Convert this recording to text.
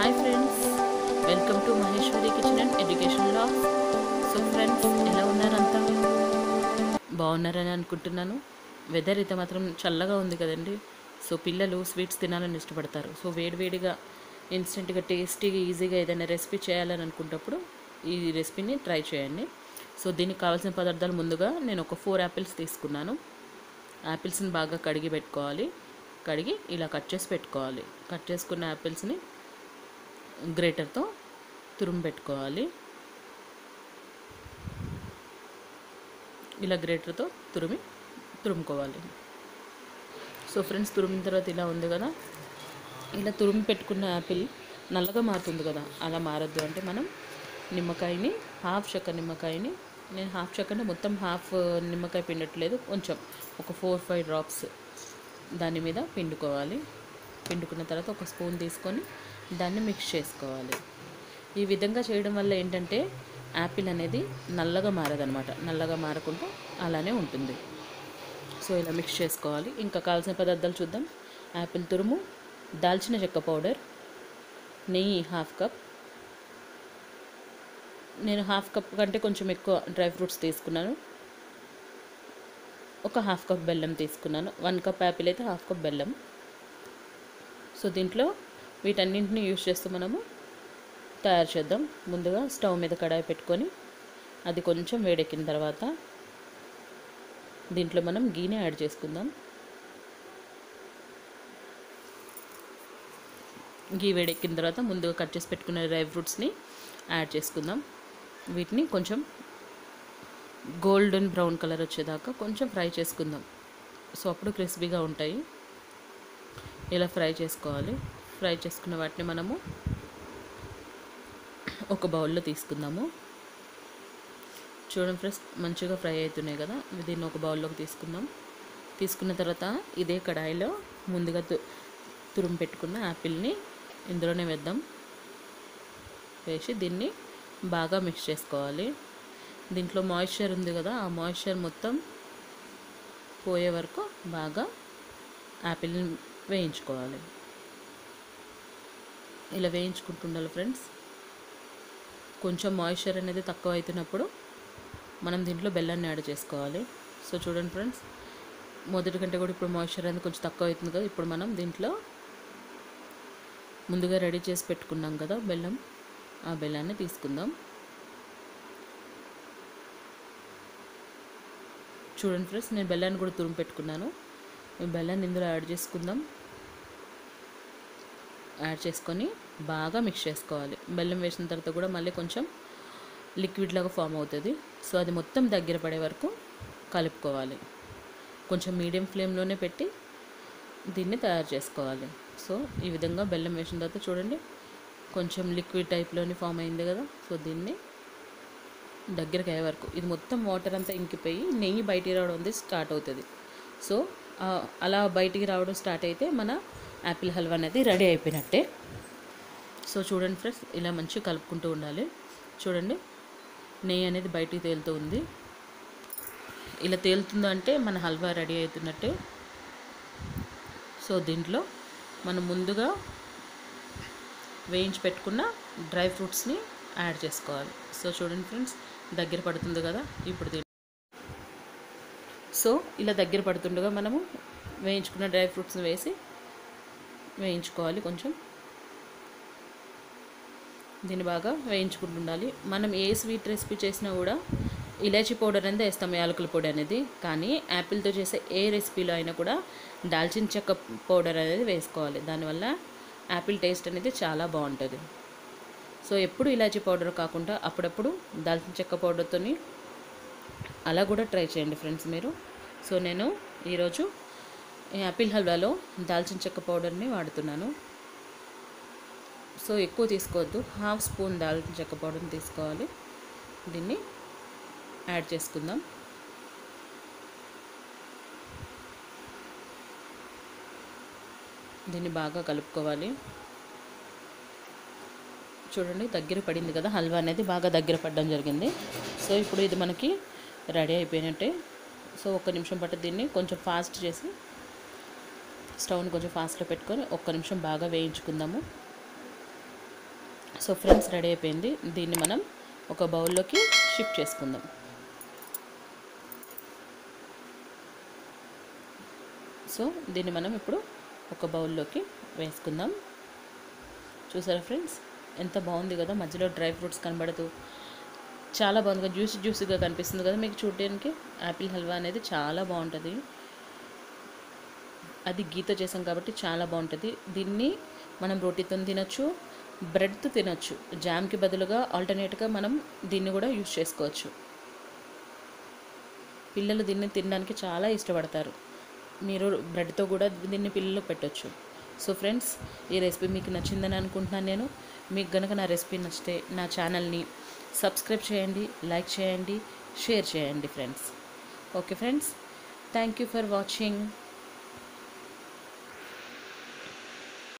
hi friends welcome to Maheshwari kitchen and education vlogs so friends ఎలా ఉన్నారంతా బాగున్నారని అనుకుంటున్నాను వెదర్ అయితే మాత్రం చల్లగా ఉంది కదండి సో పిల్లలు స్వీట్స్ తినాలని ఇష్టపడతారు సో వేడివేడిగా ఇన్స్టెంట్గా టేస్టీగా ఈజీగా ఏదైనా రెసిపీ చేయాలని అనుకున్నప్పుడు ఈ రెసిపీని ట్రై చేయండి సో దీనికి కావాల్సిన పదార్థాలు ముందుగా నేను ఒక ఫోర్ యాపిల్స్ తీసుకున్నాను యాపిల్స్ని బాగా కడిగి పెట్టుకోవాలి కడిగి ఇలా కట్ చేసి పెట్టుకోవాలి కట్ చేసుకున్న యాపిల్స్ని గ్రేటర్తో తురుము పెట్టుకోవాలి ఇలా గ్రేటర్తో తురిమి తురుముకోవాలి సో ఫ్రెండ్స్ తురిమిన తర్వాత ఇలా ఉంది కదా ఇలా తురిమి పెట్టుకున్న యాపిల్ నల్లగా మారుతుంది కదా అలా మారద్దు అంటే మనం నిమ్మకాయని హాఫ్ చెక్క నిమ్మకాయని నేను హాఫ్ చెక్కని మొత్తం హాఫ్ నిమ్మకాయ పిండట్లేదు కొంచెం ఒక ఫోర్ ఫైవ్ డ్రాప్స్ దాని మీద పిండుకోవాలి పిండుకున్న తర్వాత ఒక స్పూన్ తీసుకొని దాన్ని మిక్స్ చేసుకోవాలి ఈ విధంగా చేయడం వల్ల ఏంటంటే యాపిల్ అనేది నల్లగా మారదనమాట నల్లగా మారకుండా అలానే ఉంటుంది సో ఇలా మిక్స్ చేసుకోవాలి ఇంకా కావాల్సిన పదార్థాలు చూద్దాం యాపిల్ తురుము దాల్చిన చెక్క పౌడర్ నెయ్యి హాఫ్ కప్ నేను హాఫ్ కప్ కంటే కొంచెం ఎక్కువ డ్రై ఫ్రూట్స్ తీసుకున్నాను ఒక హాఫ్ కప్ బెల్లం తీసుకున్నాను వన్ కప్ యాపిల్ అయితే హాఫ్ కప్ బెల్లం సో దీంట్లో వీటన్నింటిని యూజ్ చేస్తూ మనము తయారు చేద్దాం ముందుగా స్టవ్ మీద కడాయి పెట్టుకొని అది కొంచెం వేడెక్కిన తర్వాత దీంట్లో మనం గీని యాడ్ చేసుకుందాం గీ వేడెక్కిన తర్వాత ముందుగా కట్ చేసి పెట్టుకున్న డ్రై ఫ్రూట్స్ని యాడ్ చేసుకుందాం వీటిని కొంచెం గోల్డెన్ బ్రౌన్ కలర్ వచ్చేదాకా కొంచెం ఫ్రై చేసుకుందాం సో అప్పుడు క్రిస్పీగా ఉంటాయి ఇలా ఫ్రై చేసుకోవాలి ఫ్రై చేసుకున్న వాటిని మనము ఒక బౌల్లో తీసుకుందాము చూడండి ఫ్రెండ్స్ మంచిగా ఫ్రై అవుతున్నాయి కదా దీన్ని ఒక బౌల్లోకి తీసుకుందాం తీసుకున్న తర్వాత ఇదే కడాయిలో ముందుగా తు తురుము పెట్టుకున్న యాపిల్ని ఇందులోనే వేద్దాం వేసి దీన్ని బాగా మిక్స్ చేసుకోవాలి దీంట్లో మాయిశ్చర్ ఉంది కదా ఆ మాయిశ్చర్ మొత్తం పోయే వరకు బాగా యాపిల్ని వేయించుకోవాలి ఇలా వేయించుకుంటుండాలి ఫ్రెండ్స్ కొంచెం మాయిశ్చర్ అనేది తక్కువ అవుతున్నప్పుడు మనం దీంట్లో బెల్లాన్ని యాడ్ చేసుకోవాలి సో చూడండి ఫ్రెండ్స్ మొదటి కంటే కూడా ఇప్పుడు మాయిశ్చర్ అనేది కొంచెం తక్కువ అవుతుంది కదా ఇప్పుడు మనం దీంట్లో ముందుగా రెడీ చేసి పెట్టుకున్నాం కదా బెల్లం ఆ బెల్లాన్ని తీసుకుందాం చూడండి ఫ్రెండ్స్ నేను బెల్లాన్ని కూడా తురుము పెట్టుకున్నాను ఈ బెల్లాన్ని ఇందులో యాడ్ చేసుకుందాం యాడ్ చేసుకొని బాగా మిక్స్ చేసుకోవాలి బెల్లం వేసిన తర్వాత కూడా మళ్ళీ కొంచెం లిక్విడ్ లాగా ఫామ్ అవుతుంది సో అది మొత్తం దగ్గర పడే వరకు కలుపుకోవాలి కొంచెం మీడియం ఫ్లేమ్లోనే పెట్టి దీన్ని తయారు చేసుకోవాలి సో ఈ విధంగా బెల్లం వేసిన తర్వాత చూడండి కొంచెం లిక్విడ్ టైప్లోని ఫామ్ అయింది కదా సో దీన్ని దగ్గరికి అయ్యే వరకు ఇది మొత్తం వాటర్ అంతా ఇంకిపోయి నెయ్యి బయటికి రావడం అనేది స్టార్ట్ అవుతుంది సో అలా బయటికి రావడం స్టార్ట్ అయితే మన యాపిల్ హల్వా అనేది రెడీ అయిపోయినట్టే సో చూడండి ఫ్రెండ్స్ ఇలా మంచిగా కలుపుకుంటూ ఉండాలి చూడండి నెయ్యి అనేది బయటికి తేలుతూ ఉంది ఇలా తేలుతుందంటే మన హల్వా రెడీ అవుతున్నట్టే సో దీంట్లో మనం ముందుగా వేయించి పెట్టుకున్న డ్రై ఫ్రూట్స్ని యాడ్ చేసుకోవాలి సో చూడండి ఫ్రెండ్స్ దగ్గర పడుతుంది కదా ఇప్పుడు దీని సో ఇలా దగ్గర పడుతుండగా మనము వేయించుకున్న డ్రై ఫ్రూట్స్ని వేసి వేయించుకోవాలి కొంచెం దీన్ని బాగా వేయించుకుంటుండాలి మనం ఏ స్వీట్ రెసిపీ చేసినా కూడా ఇలాచీ పౌడర్ అనేది వేస్తాం యాలకుల పొడి అనేది కానీ యాపిల్తో చేసే ఏ రెసిపీలో అయినా కూడా దాల్చిన చెక్క పౌడర్ అనేది వేసుకోవాలి దానివల్ల యాపిల్ టేస్ట్ అనేది చాలా బాగుంటుంది సో ఎప్పుడు ఇలాచీ పౌడర్ కాకుండా అప్పుడప్పుడు దాల్చిన చెక్క పౌడర్తో అలా కూడా ట్రై చేయండి ఫ్రెండ్స్ మీరు సో నేను ఈరోజు యాపిల్ హల్వాలో దాల్చిన చెక్క పౌడర్ని వాడుతున్నాను సో ఎక్కువ తీసుకోవద్దు హాఫ్ స్పూన్ దాల్చిన చెక్క పౌడర్ని తీసుకోవాలి దీన్ని యాడ్ చేసుకుందాం దీన్ని బాగా కలుపుకోవాలి చూడండి దగ్గర పడింది కదా హల్వా అనేది బాగా దగ్గర పడడం జరిగింది సో ఇప్పుడు ఇది మనకి రెడీ అయిపోయినట్టే సో ఒక్క నిమిషం పట్టు దీన్ని కొంచెం ఫాస్ట్ చేసి స్టవ్ని కొంచెం ఫాస్ట్లో పెట్టుకొని ఒక్క నిమిషం బాగా వేయించుకుందాము సో ఫ్రెండ్స్ రెడీ అయిపోయింది దీన్ని మనం ఒక బౌల్లోకి షిఫ్ట్ చేసుకుందాం సో దీన్ని మనం ఇప్పుడు ఒక బౌల్లోకి వేసుకుందాం చూసారా ఫ్రెండ్స్ ఎంత బాగుంది కదా మధ్యలో డ్రై ఫ్రూట్స్ కనబడుతూ చాలా బాగుంది కదా జ్యూసీ జ్యూసీగా కనిపిస్తుంది కదా మీకు చూడడానికి యాపిల్ హల్వా అనేది చాలా బాగుంటుంది అది గీత చేసాం కాబట్టి చాలా బాగుంటుంది దీన్ని మనం రోటీతో తినొచ్చు బ్రెడ్తో తినొచ్చు జామ్కి బదులుగా ఆల్టర్నేట్గా మనం దీన్ని కూడా యూజ్ చేసుకోవచ్చు పిల్లలు దీన్ని తినడానికి చాలా ఇష్టపడతారు మీరు బ్రెడ్తో కూడా దీన్ని పిల్లలు పెట్టొచ్చు సో ఫ్రెండ్స్ ఈ రెసిపీ మీకు నచ్చిందని అనుకుంటున్నాను నేను మీకు కనుక నా రెసిపీ నచ్చితే నా ఛానల్ని సబ్స్క్రైబ్ చేయండి లైక్ చేయండి షేర్ చేయండి friends okay friends thank you for watching